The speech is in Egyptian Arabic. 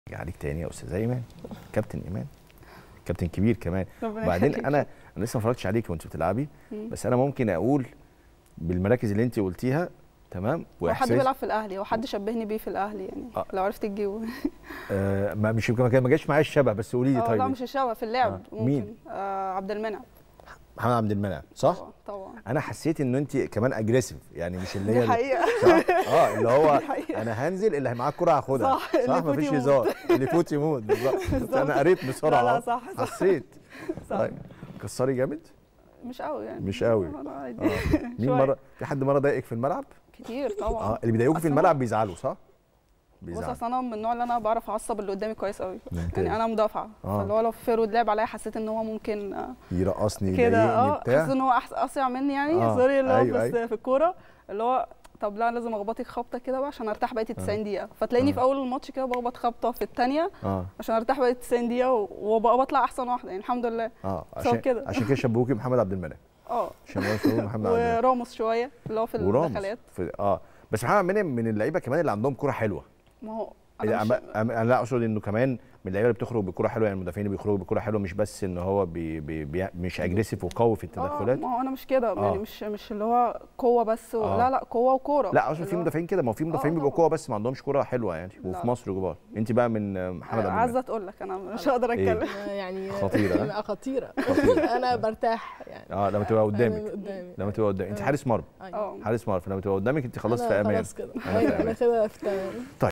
عليك تاني يا استاذ ايمن كابتن ايمان كابتن كبير كمان ربنا وبعدين يخليك. انا انا لسه ما اتفرجتش عليك وانت بتلعبي مم. بس انا ممكن اقول بالمراكز اللي انت قلتيها تمام هو حد وإحساس- بيلعب في الاهلي هو حد شبهني بيه في الاهلي يعني آه. لو عرفت تجيبه آه ما مش ما كان- ما جاش معايا الشبه بس قولي لي اه طيب لا مش الشبه في اللعب آه. ممكن مين؟ آه عبد المنعم محمد عبد المنعم صح؟ طبعا طبعا انا حسيت ان انت كمان اجريسيف يعني مش اللي هي دي حقيقه صح؟ اه اللي هو دي حقيقة. انا هنزل اللي معاه الكوره هاخدها صح، اللي صح يفوت مفيش يموت. هزار اللي يفوت يموت بالظبط انا قريت بسرعه لا لا أهو. صح صح حسيت صح. طيب كسري جامد مش قوي يعني مش قوي. أنا عادي. اه مين شوية. مره في حد مره ضايقك في الملعب كتير طبعا اه اللي بيضايقوك في أصل أنا- الملعب بيزعلوا صح بص بيزعلوا اصل انا من النوع اللي انا بعرف اعصب اللي قدامي كويس قوي ممتاز. يعني انا مدافعه آه. فاللي هو لو في فيرود لعب عليا حسيت ان هو ممكن آه، يرقصني كده يضايقني اه بتاع حسيت ان هو أحس- اسرع مني يعني آه، سوري اللي هو أيوة، بس أيوة. في الكوره اللي هو طب لا لازم اخبطك خبطه كده بقى عشان ارتاح بقيه ال 90 دقيقه فتلاقيني آه. في اول الماتش كده بخبط خبطه في الثانيه اه عشان ارتاح بقيه 90 دقيقه و- وبقى بطلع احسن واحده يعني الحمد لله اه بسبب عشان كده. عشان كده شبهوكي محمد عبد المنعم اه عشان هو شبهوكي محمد عبد المنعم وراموس شويه اللي هو في وراموس الدخلات في اه بس محمد عبد المنعم من اللعيبه كمان اللي عندهم كوره حلوه ما هو انا يعني مش أما- أما- انا لا اقصد انه كمان من اللعيبه اللي بتخرج بكوره حلوه يعني المدافعين اللي بيخرجوا بكوره حلوه مش بس ان هو بي بي بي مش اجريسيف وقوي في اه التدخلات ما هو انا مش كده آه. يعني مش مش اللي هو قوه بس و... آه. لا لا قوه وكوره لا اقصد في اللي هو- مدافعين كده ما هو في مدافعين آه، بيبقوا طبعاً. قوه بس ما عندهمش كوره حلوه يعني لا. وفي مصر كبار انت بقى من محمد عبد عايزه المنعم تقول لك انا مش هقدر إيه؟ اتكلم يعني خطيرة، ها؟ لا، خطيرة خطيرة. أنا برتاح يعني اه لما تبقى أنا قدامك قدامي لما تبقى قدامك انت آه. حارس مرمى أيوة. اه حارس مرمى فلما تبقى قدامك انت خلاص أنا في امان خلاص كده أنا في أيوة، أنا أمان. كده في تمام